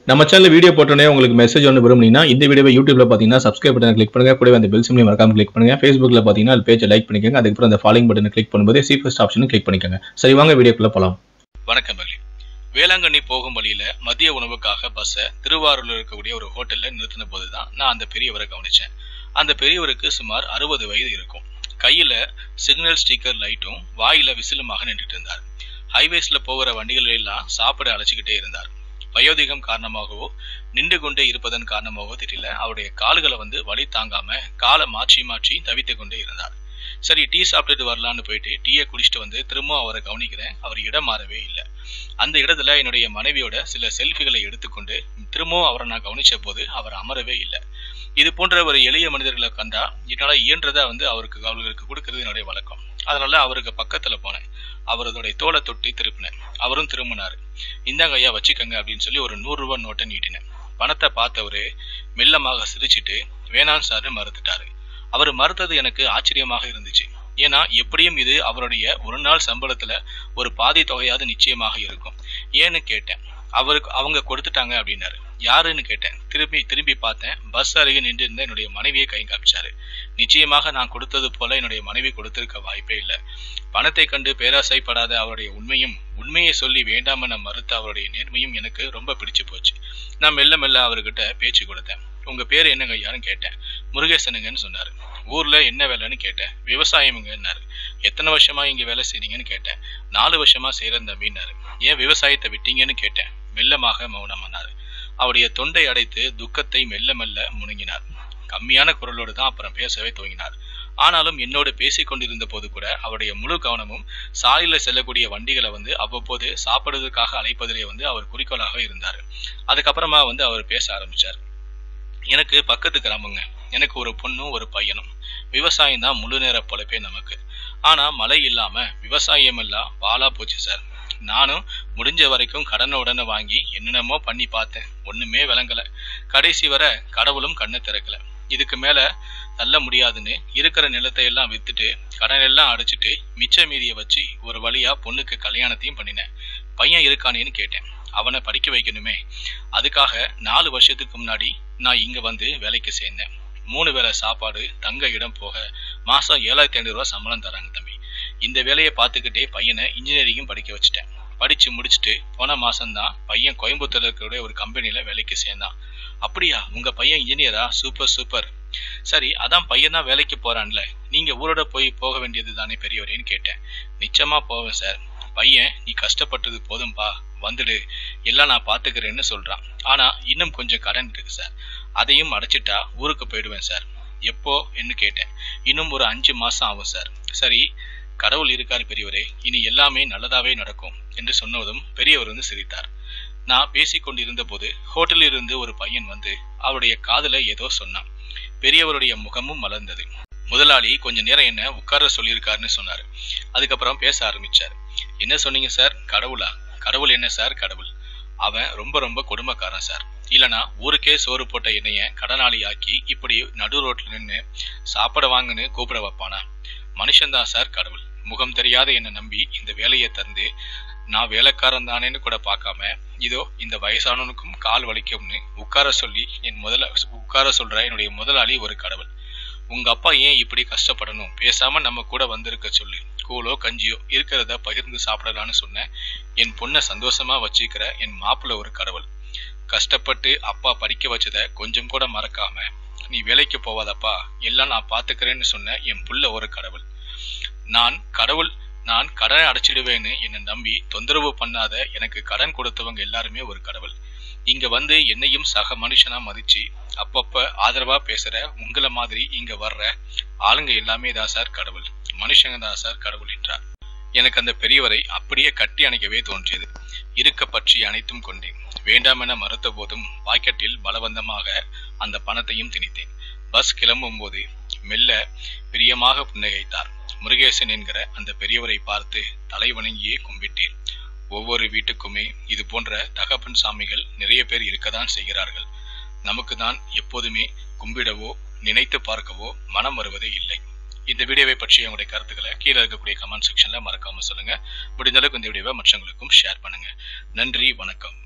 நம்ம channel video போட்டோன்னே உங்களுக்கு மெசேஜ் ஒன்று விரும்புனீங்கன்னா இந்த வீடியோவை யூடியூப்ல பார்த்தீங்கன்னா சப்ஸ்கிரைப் பட்டனை கிளிக் பண்ணுங்க கூடவே அந்த பெல் சிம்லையும் மறக்காம கிளிக் பண்ணுங்க ஃபேஸ்புக்ல பார்த்தீங்கன்னா அது பேஜை லைக் பண்ணிக்கோங்க அதுக்கப்புறம் அந்த ஃபாலோயிங் பட்டனை கிளிக் பண்ணும்போது சி ஃபர்ஸ்ட் ஆப்ஷனும் கிளிக் பண்ணிக்கோங்க சரி வாங்க வீடியோக்குள்ள போலாம் வணக்கம் மகளி வேளாங்கண்ணி போகும் வழியில மதிய உணவுக்காக பஸ்ஸை திருவாரூர்ல இருக்கக்கூடிய ஒரு ஹோட்டல்ல நிறுத்தின போது தான் நான் அந்த பெரியவரை கவனிச்சேன் அந்த பெரியவருக்கு சுமார் அறுபது வயது இருக்கும் கையில சிக்னல் ஸ்டிக்கர் லைட்டும் வாயில விசிலுமாக நின்றுட்டு இருந்தார் ஹைவேஸ்ல போகிற வண்டிகள் எல்லாம் சாப்பிட அழைச்சிக்கிட்டே இருந்தார் வயோதிகம் காரணமாகவோ நின்று கொண்டே இருப்பதன் காரணமாகவோ தெரியல அவருடைய கால்களை வந்து வலி தாங்காம காலை மாற்றி மாற்றி தவித்து கொண்டே இருந்தார் சரி டீ சாப்பிட்டுட்டு வரலான்னு போயிட்டு டீயை குடிச்சிட்டு வந்து திரும்ப அவரை கவனிக்கிறேன் அவர் இடம் மாறவே இல்லை அந்த இடத்துல என்னுடைய மனைவியோட சில செல்ஃபிகளை எடுத்துக்கொண்டு திரும்பவும் அவரை நான் கவனிச்ச போது அவர் அமரவே இல்லை இது போன்ற ஒரு எளிய மனிதர்களை கண்டா என்னால இயன்றதை வந்து அவருக்கு அவர்களுக்கு கொடுக்கறது என்னுடைய வழக்கம் அதனால அவருக்கு பக்கத்துல போனேன் அவரதுடைய தோலை தொட்டி திருப்பினேன் அவரும் திரும்பினாரு இந்தாங்க ஐயா வச்சுக்கோங்க அப்படின்னு சொல்லி ஒரு நூறு ரூபாய் நோட்டை நீட்டினேன் பணத்தை பார்த்தவரு மெல்லமாக சிரிச்சிட்டு வேணாம் சார்னு மறுத்துட்டாரு அவர் மறுத்தது எனக்கு ஆச்சரியமாக இருந்துச்சு ஏன்னா எப்படியும் இது அவருடைய ஒரு நாள் சம்பளத்துல ஒரு பாதி தொகையாவது நிச்சயமாக இருக்கும் ஏன்னு கேட்டேன் அவருக்கு அவங்க கொடுத்துட்டாங்க அப்படின்னாரு யாருன்னு கேட்டேன் திரும்பி திரும்பி பார்த்தேன் பஸ் அருகே நின்று இருந்த என்னுடைய மனைவியை கை காமிச்சாரு நிச்சயமாக நான் கொடுத்தது போல என்னுடைய மனைவி கொடுத்திருக்க வாய்ப்பே இல்லை பணத்தை கண்டு பேராசைப்படாத அவருடைய உண்மையும் உண்மையை சொல்லி வேண்டாம மறுத்த அவருடைய நேர்மையும் எனக்கு ரொம்ப பிடிச்சு போச்சு நான் மெல்ல மெல்ல அவர்கிட்ட பேச்சு கொடுத்தேன் உங்க பேர் என்னங்க ஐயான்னு கேட்டேன் முருகேசனுங்கன்னு சொன்னாரு ஊர்ல என்ன வேலைன்னு கேட்டேன் விவசாயம்ங்கன்னாரு எத்தனை வருஷமா இங்க வேலை செய்றீங்கன்னு கேட்டேன் நாலு வருஷமா செய்யறேன் தம்பின்னாரு ஏன் விவசாயத்தை விட்டீங்கன்னு கேட்டேன் மெல்லமாக மௌனமானாரு அவருடைய தொண்டை அடைத்து துக்கத்தை மெல்ல மெல்ல முணுங்கினார் கம்மியான குரலோடு தான் அப்புறம் பேசவே துவங்கினார் ஆனாலும் என்னோடு பேசிக் கொண்டிருந்த போது கூட அவருடைய முழு கவனமும் சாலையில செல்லக்கூடிய வண்டிகளை வந்து அவ்வப்போது சாப்பிடுவதற்காக அழைப்பதிலே வந்து அவர் குறிக்கோளாக இருந்தார் அதுக்கப்புறமா வந்து அவர் பேச ஆரம்பிச்சார் எனக்கு பக்கத்து கிராமங்க எனக்கு ஒரு பொண்ணும் ஒரு பையனும் விவசாயம் தான் முழு நேர பொழைப்பே நமக்கு ஆனா மழை இல்லாம விவசாயம் எல்லாம் பாலா போச்சு சார் நானும் முடிஞ்ச வரைக்கும் கடனை உடனே வாங்கி என்னென்னமோ பண்ணி பார்த்தேன் ஒண்ணுமே விளங்கல கடைசி வரை கடவுளும் கண்ணை திறக்கல இதுக்கு மேல தள்ள முடியாதுன்னு இருக்கிற நிலத்தை எல்லாம் வித்துட்டு கடன் எல்லாம் அடைச்சிட்டு மிச்ச மீதியை வச்சு ஒரு வழியா பொண்ணுக்கு கல்யாணத்தையும் பண்ணினேன் பையன் இருக்கானேன்னு கேட்டேன் அவனை படிக்க வைக்கணுமே அதுக்காக நாலு வருஷத்துக்கு முன்னாடி நான் இங்க வந்து வேலைக்கு சேர்ந்தேன் மூணு வேளை சாப்பாடு தங்க இடம் போக மாசம் ஏழாயிரத்தி ஐநூறு ரூபாய் சம்பளம் தராங்க தம்பி இந்த வேலையை பார்த்துக்கிட்டே பையனை இன்ஜினியரிங்கும் படிக்க வச்சுட்டேன் படிச்சு முடிச்சுட்டு போன மாசம்தான் பையன் கோயம்புத்தூர்ல இருக்கிற ஒரு கம்பெனில வேலைக்கு சேர்ந்தான் அப்படியா உங்க பையன் இன்ஜினியரா சூப்பர் சூப்பர் சரி அதான் பையன் தான் வேலைக்கு போறான்ல நீங்க ஊரோட போய் போக வேண்டியது தானே பெரியவரேன்னு கேட்டேன் நிச்சயமா போவேன் சார் பையன் நீ கஷ்டப்பட்டது போதும்பா வந்துடு எல்லாம் நான் பாத்துக்கிறேன்னு சொல்றான் ஆனா இன்னும் கொஞ்சம் கடன் இருக்கு சார் அதையும் அடைச்சிட்டா ஊருக்கு போயிடுவேன் சார் எப்போ என்று கேட்டேன் இன்னும் ஒரு அஞ்சு மாசம் ஆகும் சார் சரி கடவுள் இருக்கார் பெரியவரே இனி எல்லாமே நல்லதாவே நடக்கும் என்று சொன்னதும் பெரியவர் வந்து சிரித்தார் நான் பேசிக் கொண்டிருந்த போது ஹோட்டலில் இருந்து ஒரு பையன் வந்து அவருடைய காதுல ஏதோ சொன்னான் பெரியவருடைய முகமும் மலர்ந்தது முதலாளி கொஞ்ச நேரம் என்ன உட்கார சொல்லியிருக்காருன்னு சொன்னாரு அதுக்கப்புறம் பேச ஆரம்பிச்சார் என்ன சொன்னீங்க சார் கடவுளா கடவுள் என்ன சார் கடவுள் அவன் ரொம்ப ரொம்ப கொடுமைக்காரன் சார் இல்லனா ஊருக்கே சோறு போட்ட என்னைய கடனாளி ஆக்கி இப்படி நடு ரோட்ல நின்று சாப்பிட வாங்கன்னு கூப்பிட வைப்பானா மனுஷன்தான் சார் கடவுள் முகம் தெரியாத என்னை நம்பி இந்த வேலையை தந்து நான் வேலைக்காரன் தானேன்னு கூட பார்க்காம இதோ இந்த வயசானவனுக்கும் கால் வலிக்கும்னு உட்கார சொல்லி என் முதல உட்கார சொல்ற என்னுடைய முதலாளி ஒரு கடவுள் உங்க அப்பா ஏன் இப்படி கஷ்டப்படணும் பேசாம நம்ம கூட வந்திருக்க சொல்லு கூழோ கஞ்சியோ இருக்கிறத பகிர்ந்து சாப்பிடலான்னு சொன்னேன் என் பொண்ணை சந்தோஷமா வச்சுக்கிற என் மாப்பிள்ள ஒரு கடவுள் கஷ்டப்பட்டு அப்பா படிக்க வச்சத கொஞ்சம் கூட மறக்காம நீ வேலைக்கு போவாதப்பா எல்லாம் நான் பாத்துக்கிறேன்னு சொன்ன என் புள்ள ஒரு கடவுள் நான் கடவுள் நான் கடனை அடைச்சிடுவேன்னு என்னை நம்பி தொந்தரவு பண்ணாத எனக்கு கடன் கொடுத்தவங்க எல்லாருமே ஒரு கடவுள் இங்க வந்து என்னையும் சக மனுஷனா மதிச்சு அப்பப்ப ஆதரவா பேசுற உங்களை மாதிரி இங்க வர்ற ஆளுங்க எல்லாமே தான் சார் கடவுள் மனுஷங்க தான் சார் கடவுள் என்றார் எனக்கு அந்த பெரியவரை அப்படியே கட்டி அணைக்கவே தோன்றியது இருக்க பற்றி அனைத்தும் கொண்டேன் வேண்டாமென மறுத்த போதும் பாக்கெட்டில் பலவந்தமாக அந்த பணத்தையும் திணித்தேன் பஸ் கிளம்பும் போது மெல்ல பிரியமாக புன்னகைத்தார் முருகேசன் என்கிற அந்த பெரியவரை பார்த்து தலை வணங்கியே கும்பிட்டேன் ஒவ்வொரு வீட்டுக்குமே இது போன்ற தகப்பன் சாமிகள் நிறைய பேர் இருக்கத்தான் செய்கிறார்கள் நமக்கு தான் எப்போதுமே கும்பிடவோ நினைத்து பார்க்கவோ மனம் வருவதே இல்லை இந்த வீடியோவை பற்றிய உங்களுடைய கருத்துக்களை கீழே இருக்கக்கூடிய கமெண்ட் செக்ஷன்ல மறக்காம சொல்லுங்க முடிந்த அளவுக்கு இந்த வீடியோவை மற்றவங்களுக்கும் ஷேர் பண்ணுங்க நன்றி வணக்கம்